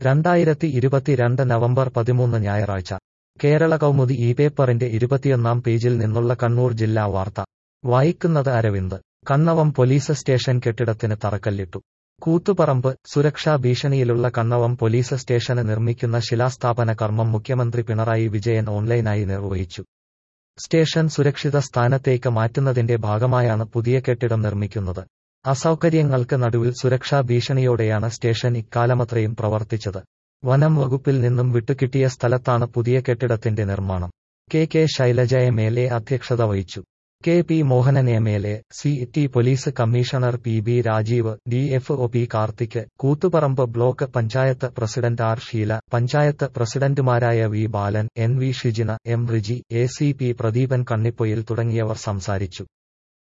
രണ്ടായിരത്തി ഇരുപത്തിരണ്ട് നവംബർ പതിമൂന്ന് ഞായറാഴ്ച കേരള കൗമുദി ഈ പേപ്പറിന്റെ ഇരുപത്തിയൊന്നാം പേജിൽ നിന്നുള്ള കണ്ണൂർ ജില്ലാ വാർത്ത വായിക്കുന്നത് അരവിന്ദ് കണ്ണവം പോലീസ് സ്റ്റേഷൻ കെട്ടിടത്തിന് തറക്കല്ലിട്ടു കൂത്തുപറമ്പ് സുരക്ഷാ ഭീഷണിയിലുള്ള കണ്ണവം പോലീസ് സ്റ്റേഷന് നിർമ്മിക്കുന്ന ശിലാസ്ഥാപന കർമ്മം മുഖ്യമന്ത്രി പിണറായി വിജയൻ ഓൺലൈനായി നിർവഹിച്ചു സ്റ്റേഷൻ സുരക്ഷിത സ്ഥാനത്തേക്ക് മാറ്റുന്നതിന്റെ ഭാഗമായാണ് പുതിയ കെട്ടിടം നിർമ്മിക്കുന്നത് അസൗകര്യങ്ങൾക്ക് നടുവിൽ സുരക്ഷാ ഭീഷണിയോടെയാണ് സ്റ്റേഷൻ ഇക്കാലമത്രയും പ്രവർത്തിച്ചത് വനം വകുപ്പിൽ നിന്നും വിട്ടുകിട്ടിയ സ്ഥലത്താണ് പുതിയ കെട്ടിടത്തിന്റെ നിർമ്മാണം K K Shailaja M L A അധ്യക്ഷത വഹിച്ചു K P Mohanan M L A C T police commissioner P B Rajeev D F O P Karthik Koothuparamba block panchayat president R Sheela panchayat പ്രസിഡന്റുമാരായ V Balan N V Shijina M Riji A C P Pradeepan Kannippoyil തുടങ്ങിയവർ സംസാരിച്ചു